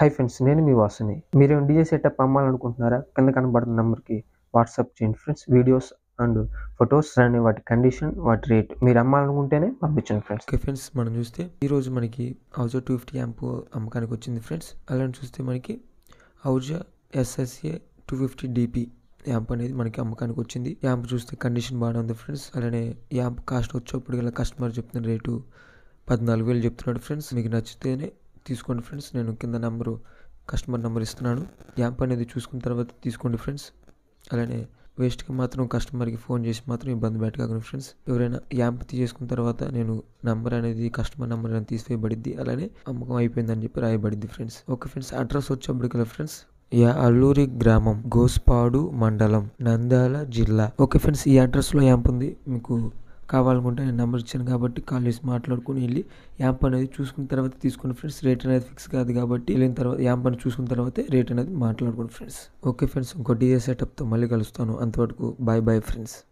hi friends నేను మీ వాసుని మీరు DJ setup అమ్మాలనుకుంటున్నారా కింద కనబడుతున్న నెంబర్కి వాట్సాప్ చేయండి friends videos and photos and వాటి కండిషన్ వాటి రేట్ మీరు అమ్మాలనుకుంటేనే పంపించండి ఫ్రెండ్స్ ఓకే ఫ్రెండ్స్ మనం చూస్తే ఈరోజు మనకి హౌజా టూ ఫిఫ్టీ యాంప్ అమ్మకానికి వచ్చింది ఫ్రెండ్స్ అలానే చూస్తే మనకి హౌజా ఎస్ఎస్ఏ టూ ఫిఫ్టీ డిపి యాంప్ అనేది మనకి అమ్మకానికి వచ్చింది యాంప్ చూస్తే కండిషన్ బాగానే ఉంది ఫ్రెండ్స్ అలానే యాంప్ కాస్ట్ వచ్చేప్పుడు గల కస్టమర్ చెప్తున్న రేటు పద్నాలుగు వేలు చెప్తున్నాడు ఫ్రెండ్స్ మీకు నచ్చితేనే తీసుకోండి ఫ్రెండ్స్ నేను కింద నెంబరు కస్టమర్ నెంబర్ ఇస్తున్నాను యాంప్ అనేది చూసుకున్న తర్వాత తీసుకోండి ఫ్రెండ్స్ అలానే వేస్ట్కి మాత్రం కస్టమర్కి ఫోన్ చేసి మాత్రం ఇబ్బంది పెట్టకండి ఫ్రెండ్స్ ఎవరైనా యాంప్ తీసుకున్న తర్వాత నేను నంబర్ అనేది కస్టమర్ నెంబర్ అనేది తీసివేయబడిద్ది అలానే అమ్మకం అయిపోయిందని చెప్పి రాయబడింది ఫ్రెండ్స్ ఓకే ఫ్రెండ్స్ అడ్రస్ వచ్చేప్పటికి ఫ్రెండ్స్ యా అల్లూరి గ్రామం గోస్పాడు మండలం నంద్యాల జిల్లా ఓకే ఫ్రెండ్స్ ఈ అడ్రస్లో యాంప్ ఉంది మీకు కావాలనుకుంటే నేను నెంబర్ ఇచ్చాను కాబట్టి కాల్ చేసి మాట్లాడుకుని వెళ్ళి యాంప్ అనేది చూసుకున్న తర్వాత తీసుకుని ఫ్రెండ్స్ రేట్ అనేది ఫిక్స్ కాదు కాబట్టి వెళ్ళిన తర్వాత యాంప్ అని చూసుకున్న తర్వాత రేట్ అనేది మాట్లాడుకోండి ఫ్రెండ్స్ ఓకే ఫ్రెండ్స్ ఇంకో డిఏ సెటప్తో మళ్ళీ కలుస్తాను అంతవరకు బాయ్ బాయ్ ఫ్రెండ్స్